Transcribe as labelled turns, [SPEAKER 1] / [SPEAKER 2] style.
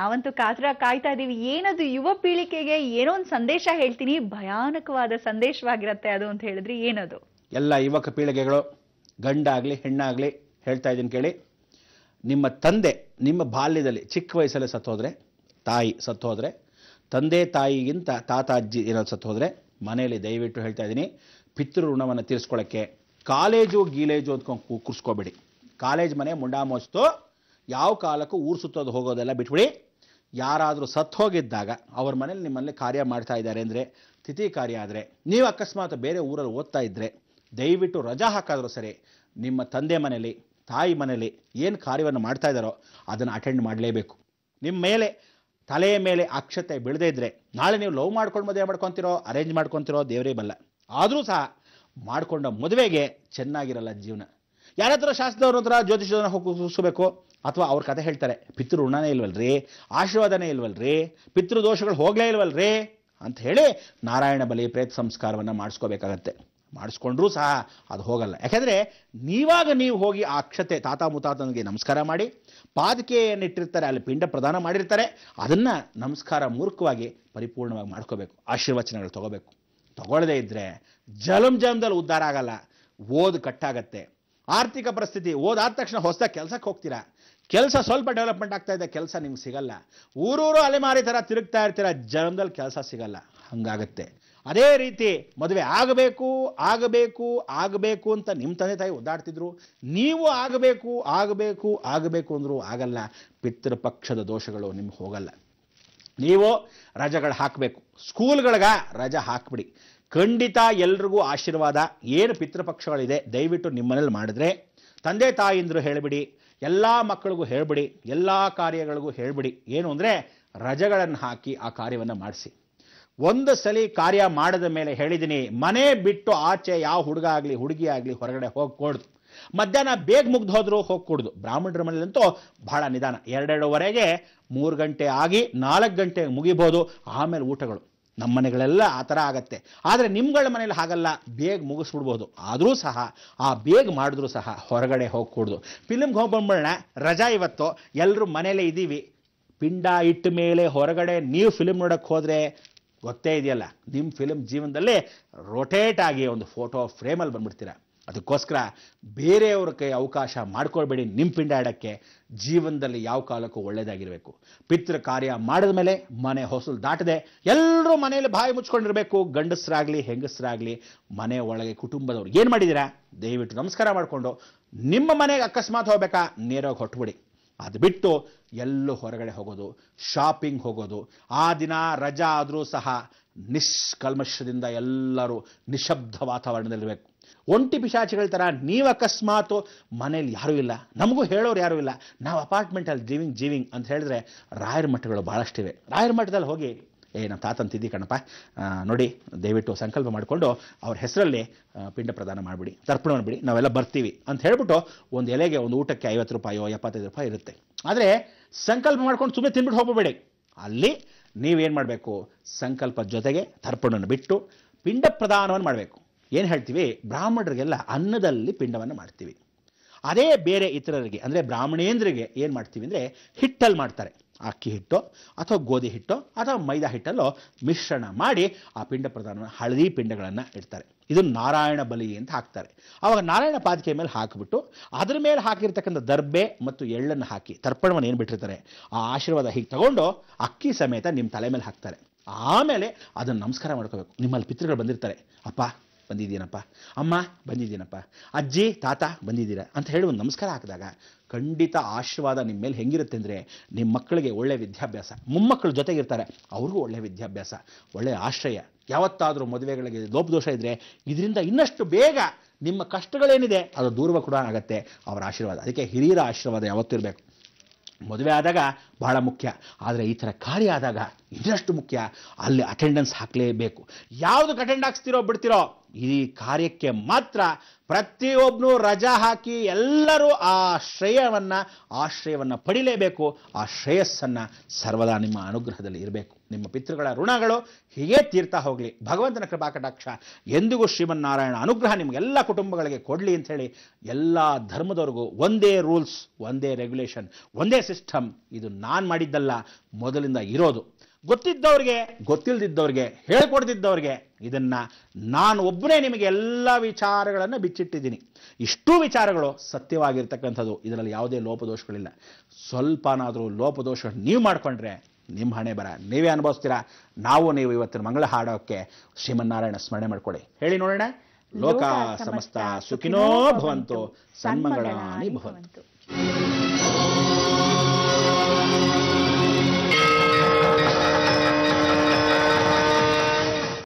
[SPEAKER 1] ನಾವಂತೂ ಕಾತರ ಕಾಯ್ತಾ ಇದೀವಿ ಏನದು ಯುವ ಪೀಳಿಗೆಗೆ ಏನೋ ಒಂದು ಸಂದೇಶ ಹೇಳ್ತೀನಿ ಭಯಾನಕವಾದ ಸಂದೇಶವಾಗಿರತ್ತೆ ಅದು ಅಂತ ಹೇಳಿದ್ರೆ ಏನದು
[SPEAKER 2] ಎಲ್ಲ ಯುವಕ ಪೀಳಿಗೆಗಳು ಗಂಡಾಗಲಿ ಹೆಣ್ಣಾಗಲಿ ಹೇಳ್ತಾ ಇದ್ದೀನಿ ಕೇಳಿ ನಿಮ್ಮ ತಂದೆ ನಿಮ್ಮ ಬಾಲ್ಯದಲ್ಲಿ ಚಿಕ್ಕ ವಯಸ್ಸಲ್ಲಿ ಸತ್ತೋದ್ರೆ ತಾಯಿ ಸತ್ತೋದ್ರೆ ತಂದೆ ತಾಯಿಗಿಂತ ತಾತ ಅಜ್ಜಿ ಏನಾದ್ರು ಸತ್ತೋದ್ರೆ ಮನೆಯಲ್ಲಿ ದಯವಿಟ್ಟು ಹೇಳ್ತಾ ಇದ್ದೀನಿ ಪಿತೃ ಋಣವನ್ನು ತೀರಿಸ್ಕೊಳ್ಳೋಕ್ಕೆ ಕಾಲೇಜು ಗೀಲೇಜು ಅಂದ್ಕೊಂಡು ಕೂ- ಕೂರ್ಸ್ಕೋಬೇಡಿ ಕಾಲೇಜ್ ಮನೆ ಮುಂಡಾ ಮೋಸ್ತು ಯಾವ ಕಾಲಕ್ಕೂ ಊರು ಸುತ್ತೋದು ಹೋಗೋದೆಲ್ಲ ಬಿಟ್ಬಿಡಿ ಯಾರಾದರೂ ಸತ್ತು ಹೋಗಿದ್ದಾಗ ಅವ್ರ ಮನೇಲಿ ನಿಮ್ಮಲ್ಲಿ ಕಾರ್ಯ ಮಾಡ್ತಾ ಇದ್ದಾರೆ ಅಂದರೆ ತಿಥಿ ಕಾರ್ಯ ಆದರೆ ನೀವು ಅಕಸ್ಮಾತ್ ಬೇರೆ ಊರಲ್ಲಿ ಓದ್ತಾ ಇದ್ದರೆ ದಯವಿಟ್ಟು ರಜಾ ಹಾಕಾದರೂ ಸರಿ ನಿಮ್ಮ ತಂದೆ ಮನೇಲಿ ತಾಯಿ ಮನೇಲಿ ಏನು ಕಾರ್ಯವನ್ನು ಮಾಡ್ತಾ ಇದ್ದಾರೋ ಅದನ್ನು ಅಟೆಂಡ್ ಮಾಡಲೇಬೇಕು ನಿಮ್ಮ ಮೇಲೆ ತಲೆಯ ಮೇಲೆ ಅಕ್ಷತೆ ಬೀಳದೇ ಇದ್ದರೆ ನಾಳೆ ನೀವು ಲವ್ ಮಾಡ್ಕೊಂಡು ಮದುವೆ ಮಾಡ್ಕೊತಿರೋ ಅರೇಂಜ್ ಮಾಡ್ಕೊತಿರೋ ದೇವರೇ ಬಲ್ಲ ಆದರೂ ಸಹ ಮಾಡಿಕೊಂಡ ಮದುವೆಗೆ ಚೆನ್ನಾಗಿರಲ್ಲ ಜೀವನ ಯಾರ ಹತ್ರ ಶಾಸ್ತ್ರದವ್ರ ಹತ್ರ ಜ್ಯೋತಿಷದನ್ನ ಹೋಗಿ ಕೂರಿಸ್ಬೇಕು ಅಥವಾ ಅವ್ರ ಕತೆ ಹೇಳ್ತಾರೆ ಪಿತೃ ಋಣನೇ ಇಲ್ವಲ್ರಿ ಆಶೀರ್ವಾದನೇ ಇಲ್ವಲ್ರಿ ಪಿತೃ ದೋಷಗಳು ಹೋಗ್ಲೇ ಇಲ್ವಲ್ರಿ ಅಂತ ಹೇಳಿ ನಾರಾಯಣ ಬಲಿ ಪ್ರೇತ ಸಂಸ್ಕಾರವನ್ನು ಮಾಡಿಸ್ಕೋಬೇಕಾಗತ್ತೆ ಮಾಡಿಸ್ಕೊಂಡ್ರೂ ಸಹ ಅದು ಹೋಗಲ್ಲ ಯಾಕೆಂದರೆ ನೀವಾಗ ನೀವು ಹೋಗಿ ಆ ಅಕ್ಷತೆ ತಾತ ಮುತಾತನಿಗೆ ನಮಸ್ಕಾರ ಮಾಡಿ ಪಾದಕೆಯನ್ನು ಇಟ್ಟಿರ್ತಾರೆ ಅಲ್ಲಿ ಪಿಂಡ ಪ್ರದಾನ ಮಾಡಿರ್ತಾರೆ ಅದನ್ನು ನಮಸ್ಕಾರ ಮೂರ್ಖವಾಗಿ ಪರಿಪೂರ್ಣವಾಗಿ ಮಾಡ್ಕೋಬೇಕು ಆಶೀರ್ವಚನಗಳು ತಗೋಬೇಕು ತಗೊಳ್ಳದೇ ಇದ್ದರೆ ಜಲಂ ಜಲಮದಲ್ಲಿ ಉದ್ಧಾರ ಆಗಲ್ಲ ಓದು ಕಟ್ಟಾಗತ್ತೆ ಆರ್ಥಿಕ ಪರಿಸ್ಥಿತಿ ಓದಾದ ತಕ್ಷಣ ಹೊಸದಾಗಿ ಕೆಲಸಕ್ಕೆ ಹೋಗ್ತೀರಾ ಕೆಲಸ ಸ್ವಲ್ಪ ಡೆವಲಪ್ಮೆಂಟ್ ಆಗ್ತಾ ಇದೆ ಕೆಲಸ ನಿಮ್ಗೆ ಸಿಗಲ್ಲ ಊರೂರು ಅಲೆಮಾರಿ ಥರ ತಿರುಗ್ತಾ ಇರ್ತೀರ ಜನ್ಮದಲ್ಲಿ ಕೆಲಸ ಸಿಗಲ್ಲ ಹಂಗಾಗತ್ತೆ ಅದೇ ರೀತಿ ಮದುವೆ ಆಗಬೇಕು ಆಗಬೇಕು ಆಗಬೇಕು ಅಂತ ನಿಮ್ಮ ತಂದೆ ತಾಯಿ ಒದ್ದಾಡ್ತಿದ್ರು ನೀವು ಆಗಬೇಕು ಆಗಬೇಕು ಆಗಬೇಕು ಅಂದರೂ ಆಗಲ್ಲ ಪಿತೃಪಕ್ಷದ ದೋಷಗಳು ನಿಮ್ಗೆ ಹೋಗಲ್ಲ ನೀವು ರಜೆಗಳು ಹಾಕಬೇಕು ಸ್ಕೂಲ್ಗಳಿಗೆ ರಜೆ ಹಾಕ್ಬಿಡಿ ಖಂಡಿತ ಎಲ್ರಿಗೂ ಆಶೀರ್ವಾದ ಏನು ಪಿತೃಪಕ್ಷಗಳಿದೆ ದಯವಿಟ್ಟು ನಿಮ್ಮನೇಲಿ ಮಾಡಿದ್ರೆ ತಂದೆ ತಾಯಿಂದರು ಹೇಳಿಬಿಡಿ ಎಲ್ಲ ಮಕ್ಕಳಿಗೂ ಹೇಳ್ಬಿಡಿ ಎಲ್ಲ ಕಾರ್ಯಗಳಿಗೂ ಹೇಳ್ಬಿಡಿ ಏನು ಅಂದರೆ ರಜೆಗಳನ್ನು ಹಾಕಿ ಆ ಕಾರ್ಯವನ್ನು ಮಾಡಿಸಿ ಒಂದು ಸಲ ಕಾರ್ಯ ಮಾಡಿದ ಮೇಲೆ ಹೇಳಿದ್ದೀನಿ ಮನೆ ಬಿಟ್ಟು ಆಚೆ ಯಾವ ಹುಡುಗ ಆಗಲಿ ಹುಡುಗಿ ಆಗಲಿ ಹೊರಗಡೆ ಹೋಗ್ಕೊಡ್ದು ಮಧ್ಯಾಹ್ನ ಬೇಗ ಮುಗ್ದು ಹೋದ್ರು ಹೋಗ್ಕೊಡ್ದು ಬ್ರಾಹ್ಮಣರ ಮನೇಲಂತೂ ಬಹಳ ನಿಧಾನ ಎರಡೆರಡುವರೆಗೆ ಮೂರು ಗಂಟೆ ಆಗಿ ನಾಲ್ಕು ಗಂಟೆ ಮುಗಿಬೋದು ಆಮೇಲೆ ಊಟಗಳು ನಮ್ಮ ಮನೆಗಳೆಲ್ಲ ಆ ಥರ ಆಗತ್ತೆ ಆದರೆ ನಿಮ್ಗಳ ಮನೇಲಿ ಹಾಗಲ್ಲ ಬೇಗ ಮುಗಿಸ್ಬಿಡ್ಬೋದು ಆದರೂ ಸಹ ಆ ಬೇಗ ಮಾಡಿದ್ರೂ ಸಹ ಹೊರಗಡೆ ಹೋಗ್ಕೊಡ್ದು ಫಿಲ್ಮ್ಗೆ ಹೋಗಿ ಬಂದ್ಬಿಡೋಣ ರಜಾ ಇವತ್ತು ಎಲ್ಲರೂ ಮನೇಲೇ ಇದ್ದೀವಿ ಪಿಂಡ ಇಟ್ಟ ಮೇಲೆ ಹೊರಗಡೆ ನೀವು ಫಿಲ್ಮ್ ನೋಡೋಕ್ಕೆ ಹೋದರೆ ಗೊತ್ತೇ ಇದೆಯಲ್ಲ ನಿಮ್ಮ ಫಿಲ್ಮ್ ಜೀವನದಲ್ಲೇ ರೊಟೇಟ್ ಆಗಿ ಒಂದು ಫೋಟೋ ಫ್ರೇಮಲ್ಲಿ ಬಂದ್ಬಿಡ್ತೀರ ಅದಕ್ಕೋಸ್ಕರ ಬೇರೆಯವ್ರ ಕೈ ಅವಕಾಶ ಮಾಡ್ಕೊಳ್ಬೇಡಿ ನಿಮ್ಮ ಪಿಂಡ ಆಡೋಕ್ಕೆ ಜೀವನದಲ್ಲಿ ಯಾವ ಕಾಲಕ್ಕೂ ಒಳ್ಳೆಯದಾಗಿರಬೇಕು ಪಿತೃ ಕಾರ್ಯ ಮಾಡಿದ ಮೇಲೆ ಮನೆ ಹೊಸಲು ದಾಟದೆ ಎಲ್ಲರೂ ಮನೆಯಲ್ಲಿ ಬಾಯಿ ಮುಚ್ಕೊಂಡಿರಬೇಕು ಗಂಡಸರಾಗಲಿ ಹೆಂಗಸರಾಗಲಿ ಮನೆ ಒಳಗೆ ಕುಟುಂಬದವ್ರು ಏನು ಮಾಡಿದ್ದೀರಾ ದಯವಿಟ್ಟು ನಮಸ್ಕಾರ ಮಾಡಿಕೊಂಡು ನಿಮ್ಮ ಮನೆಗೆ ಅಕಸ್ಮಾತ್ ಹೋಗ್ಬೇಕಾ ನೇರವಾಗಿ ಹೊಟ್ಬಿಡಿ ಅದು ಬಿಟ್ಟು ಎಲ್ಲೂ ಹೊರಗಡೆ ಹೋಗೋದು ಶಾಪಿಂಗ್ ಹೋಗೋದು ಆ ದಿನ ರಜಾ ಆದರೂ ಸಹ ನಿಷ್ಕಲ್ಮಶದಿಂದ ಎಲ್ಲರೂ ನಿಶಬ್ದ ವಾತಾವರಣದಲ್ಲಿರಬೇಕು ಒಂಟಿ ಪಿಶಾಚಿಗಳ ಥರ ನೀವು ಅಕಸ್ಮಾತು ಮನೇಲಿ ಯಾರೂ ಇಲ್ಲ ನಮಗೂ ಹೇಳೋರು ಯಾರೂ ಇಲ್ಲ ನಾವು ಅಪಾರ್ಟ್ಮೆಂಟಲ್ಲಿ ಜೀವಿಂಗ್ ಜೀವಿಂಗ್ ಅಂತ ಹೇಳಿದ್ರೆ ರಾಯರ ಮಠಗಳು ಭಾಳಷ್ಟಿವೆ ರಾಯರ ಮಠದಲ್ಲಿ ಹೋಗಿ ಏ ನಮ್ಮ ತಾತನ ತಿದ್ದಿ ಕಣಪ್ಪ ಆ, ನೋಡಿ ದಯವಿಟ್ಟು ಸಂಕಲ್ಪ ಮಾಡಿಕೊಂಡು ಅವ್ರ ಹೆಸರಲ್ಲಿ ಆ, ಪಿಂಡ ಪ್ರದಾನ ಮಾಡಿಬಿಡಿ ತರ್ಪಣವನ್ನು ಬಿಡಿ ನಾವೆಲ್ಲ ಬರ್ತೀವಿ ಅಂತ ಹೇಳ್ಬಿಟ್ಟು ಒಂದು ಎಲೆಗೆ ಒಂದು ಊಟಕ್ಕೆ ಐವತ್ತು ರೂಪಾಯೋ ಎಪ್ಪತ್ತೈದು ರೂಪಾಯಿ ಇರುತ್ತೆ ಆದರೆ ಸಂಕಲ್ಪ ಮಾಡ್ಕೊಂಡು ಸುಮ್ಮನೆ ತಿನ್ಬಿಟ್ಟು ಹೋಗಬೇಡಿ ಅಲ್ಲಿ ನೀವೇನು ಮಾಡಬೇಕು ಸಂಕಲ್ಪದ ಜೊತೆಗೆ ತರ್ಪಣವನ್ನು ಬಿಟ್ಟು ಪಿಂಡ ಪ್ರದಾನವನ್ನು ಮಾಡಬೇಕು ಏನು ಹೇಳ್ತೀವಿ ಬ್ರಾಹ್ಮಣರಿಗೆಲ್ಲ ಅನ್ನದಲ್ಲಿ ಪಿಂಡವನ್ನು ಮಾಡ್ತೀವಿ ಅದೇ ಬೇರೆ ಇತರರಿಗೆ ಅಂದರೆ ಬ್ರಾಹ್ಮಣೇಂದ್ರಿಗೆ ಏನು ಮಾಡ್ತೀವಿ ಅಂದರೆ ಹಿಟ್ಟಲ್ಲಿ ಮಾಡ್ತಾರೆ ಅಕ್ಕಿ ಹಿಟ್ಟು ಅಥವಾ ಗೋಧಿ ಹಿಟ್ಟು ಅಥವಾ ಮೈದಾ ಹಿಟ್ಟಲ್ಲೋ ಮಿಶ್ರಣ ಮಾಡಿ ಆ ಪಿಂಡ ಪ್ರದಾನ ಹಳದಿ ಪಿಂಡಗಳನ್ನು ಇಡ್ತಾರೆ ಇದು ನಾರಾಯಣ ಬಲಿ ಅಂತ ಹಾಕ್ತಾರೆ ಆವಾಗ ನಾರಾಯಣ ಪಾದಿಕೆ ಮೇಲೆ ಹಾಕಿಬಿಟ್ಟು ಅದ್ರ ಮೇಲೆ ಹಾಕಿರ್ತಕ್ಕಂಥ ದರ್ಬೆ ಮತ್ತು ಎಳ್ಳನ್ನು ಹಾಕಿ ತರ್ಪಣವನ್ನು ಏನು ಬಿಟ್ಟಿರ್ತಾರೆ ಆ ಆಶೀರ್ವಾದ ಹೀಗೆ ತಗೊಂಡು ಅಕ್ಕಿ ಸಮೇತ ನಿಮ್ಮ ತಲೆ ಮೇಲೆ ಹಾಕ್ತಾರೆ ಆಮೇಲೆ ಅದನ್ನು ನಮಸ್ಕಾರ ಮಾಡ್ಕೋಬೇಕು ನಿಮ್ಮಲ್ಲಿ ಪಿತೃಗಳು ಬಂದಿರ್ತಾರೆ ಅಪ್ಪ ಬಂದಿದ್ದೀನಪ್ಪ ಅಮ್ಮ ಬಂದಿದ್ದೀನಪ್ಪ ಅಜ್ಜಿ ತಾತ ಬಂದಿದ್ದೀರಾ ಅಂತ ಹೇಳಿ ಒಂದು ನಮಸ್ಕಾರ ಹಾಕಿದಾಗ ಖಂಡಿತ ಆಶೀರ್ವಾದ ನಿಮ್ಮ ಮೇಲೆ ಹೆಂಗಿರುತ್ತೆ ಅಂದರೆ ನಿಮ್ಮ ಮಕ್ಕಳಿಗೆ ಒಳ್ಳೆ ವಿದ್ಯಾಭ್ಯಾಸ ಮೊಮ್ಮಕ್ಕಳು ಜೊತೆಗಿರ್ತಾರೆ ಅವ್ರಿಗೂ ಒಳ್ಳೆ ವಿದ್ಯಾಭ್ಯಾಸ ಒಳ್ಳೆಯ ಆಶ್ರಯ ಯಾವತ್ತಾದರೂ ಮದುವೆಗಳಿಗೆ ಲೋಪದೋಷ ಇದ್ದರೆ ಇದರಿಂದ ಇನ್ನಷ್ಟು ಬೇಗ ನಿಮ್ಮ ಕಷ್ಟಗಳೇನಿದೆ ಅದು ದೂರವ ಕೂಡ ಆಗುತ್ತೆ ಅವರ ಆಶೀರ್ವಾದ ಅದಕ್ಕೆ ಹಿರಿಯರ ಆಶೀರ್ವಾದ ಯಾವತ್ತೂ ಇರಬೇಕು ಮದುವೆ ಆದಾಗ ಬಹಳ ಮುಖ್ಯ ಆದರೆ ಈ ಥರ ಕಾರ್ಯ ಆದಾಗ ಇನ್ನಷ್ಟು ಮುಖ್ಯ ಅಲ್ಲಿ ಅಟೆಂಡೆನ್ಸ್ ಹಾಕಲೇಬೇಕು ಯಾವುದಕ್ಕೆ ಅಟೆಂಡ್ ಹಾಕ್ಸ್ತಿರೋ ಬಿಡ್ತಿರೋ ಈ ಕಾರ್ಯಕ್ಕೆ ಮಾತ್ರ ಪ್ರತಿಯೊಬ್ಬನು ರಜಾ ಹಾಕಿ ಎಲ್ಲರೂ ಆ ಶ್ರೇಯವನ್ನು ಆಶ್ರಯವನ್ನು ಪಡಿಲೇಬೇಕು ಆ ಶ್ರೇಯಸ್ಸನ್ನು ಸರ್ವದಾ ನಿಮ್ಮ ಅನುಗ್ರಹದಲ್ಲಿ ಇರಬೇಕು ನಿಮ್ಮ ಪಿತೃಗಳ ಋಣಗಳು ಹೀಗೆ ತೀರ್ತಾ ಹೋಗಲಿ ಭಗವಂತನ ಕೃಪಾ ಕಟಾಕ್ಷ ಎಂದಿಗೂ ಶ್ರೀಮನ್ನಾರಾಯಣ ಅನುಗ್ರಹ ನಿಮಗೆಲ್ಲ ಕುಟುಂಬಗಳಿಗೆ ಕೊಡಲಿ ಅಂತ ಹೇಳಿ ಎಲ್ಲ ಧರ್ಮದವ್ರಿಗೂ ಒಂದೇ ರೂಲ್ಸ್ ಒಂದೇ ರೆಗ್ಯುಲೇಷನ್ ಒಂದೇ ಸಿಸ್ಟಮ್ ಇದು ನಾನು ಮಾಡಿದ್ದಲ್ಲ ಮೊದಲಿಂದ ಇರೋದು ಗೊತ್ತಿದ್ದವ್ರಿಗೆ ಗೊತ್ತಿಲ್ಲದಿದ್ದವ್ರಿಗೆ ಹೇಳ್ಕೊಡ್ತಿದ್ದವ್ರಿಗೆ ಇದನ್ನ ನಾನು ಒಬ್ಬನೇ ನಿಮಗೆ ಎಲ್ಲ ವಿಚಾರಗಳನ್ನು ಬಿಚ್ಚಿಟ್ಟಿದ್ದೀನಿ ಇಷ್ಟೂ ವಿಚಾರಗಳು ಸತ್ಯವಾಗಿರ್ತಕ್ಕಂಥದ್ದು ಇದರಲ್ಲಿ ಯಾವುದೇ ಲೋಪದೋಷಗಳಿಲ್ಲ ಸ್ವಲ್ಪನಾದರೂ ಲೋಪದೋಷ ನೀವು ಮಾಡಿಕೊಂಡ್ರೆ ನಿಮ್ಮ ಹಣೆ ಬರ ನೀವೇ ಅನುಭವಿಸ್ತೀರಾ ನಾವು ನೀವು ಇವತ್ತಿನ ಮಂಗಳ ಹಾಡೋಕ್ಕೆ ಶ್ರೀಮನ್ನಾರಾಯಣ ಸ್ಮರಣೆ ಮಾಡ್ಕೊಳ್ಳಿ ಹೇಳಿ ನೋಡೋಣ ಲೋಕ ಸಮಸ್ತ ಸುಖಿನೋ ಭವಂತು ಸನ್ಮಂಗಳಾನಿ ಭವಂತು